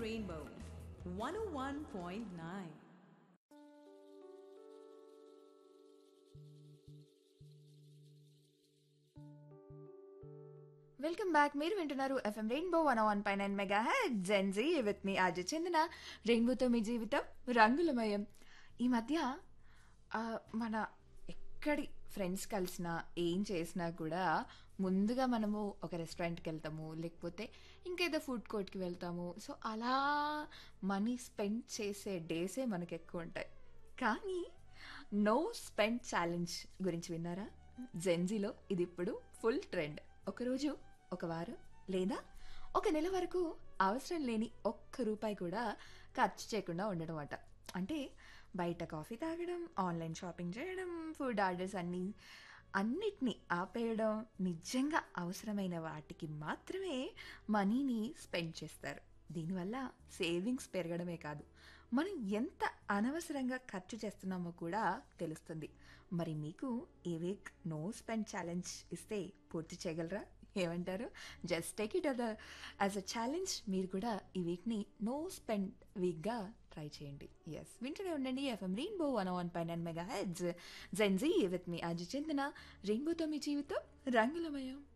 Rainbow 101.9. Welcome back మీరు వింటున్నారు FM rainbow one one పై nine mega hits Gen Z with మీ ఆజ్ చెందిన రెయిన్బోతో మీ జీవితం రంగులమయం ఈ మధ్య ఆ, మన ఎక్కడి ఫ్రెండ్స్ కలిసినా ఏం చేసినా కూడా ముందుగా మనము ఒక రెస్టారెంట్కి వెళ్తాము లేకపోతే ఇంకేదో ఫుడ్ కోర్ట్కి వెళ్తాము సో అలా మనీ స్పెండ్ చేసే డేసే మనకు ఎక్కువ ఉంటాయి కానీ నో స్పెండ్ ఛాలెంజ్ గురించి విన్నారా జెన్జీలో ఇది ఇప్పుడు ఫుల్ ట్రెండ్ ఒకరోజు ఒక వారం లేదా ఒక నెల వరకు అవసరం లేని ఒక్క రూపాయి కూడా ఖర్చు చేయకుండా ఉండడం అట అంటే బయట కాఫీ తాగడం ఆన్లైన్ షాపింగ్ చేయడం ఫుడ్ ఆర్డర్స్ అన్నీ అన్నిటినీ ఆపేయడం నిజంగా అవసరమైన వాటికి మాత్రమే మనీని స్పెండ్ చేస్తారు దీనివల్ల సేవింగ్స్ పెరగడమే కాదు మనం ఎంత అనవసరంగా ఖర్చు చేస్తున్నామో కూడా తెలుస్తుంది మరి మీకు ఈ వీక్ నో స్పెండ్ ఛాలెంజ్ ఇస్తే పూర్తి చేయగలరా ఏమంటారు జస్ట్ టేక్ ఇట్ అద యాజ్ అ ఛాలెంజ్ మీరు కూడా ఈ వీక్ని నో స్పెండ్ వీక్గా ట్రై చేయండి ఎస్ వింటూనే ఉండండి ఎఫ్ఎం రెయిన్బో వన్ వన్ పై nine mega hits Gen Z with మీ అజు చెందిన రెయిన్బోతో మీ జీవితం రంగులమయం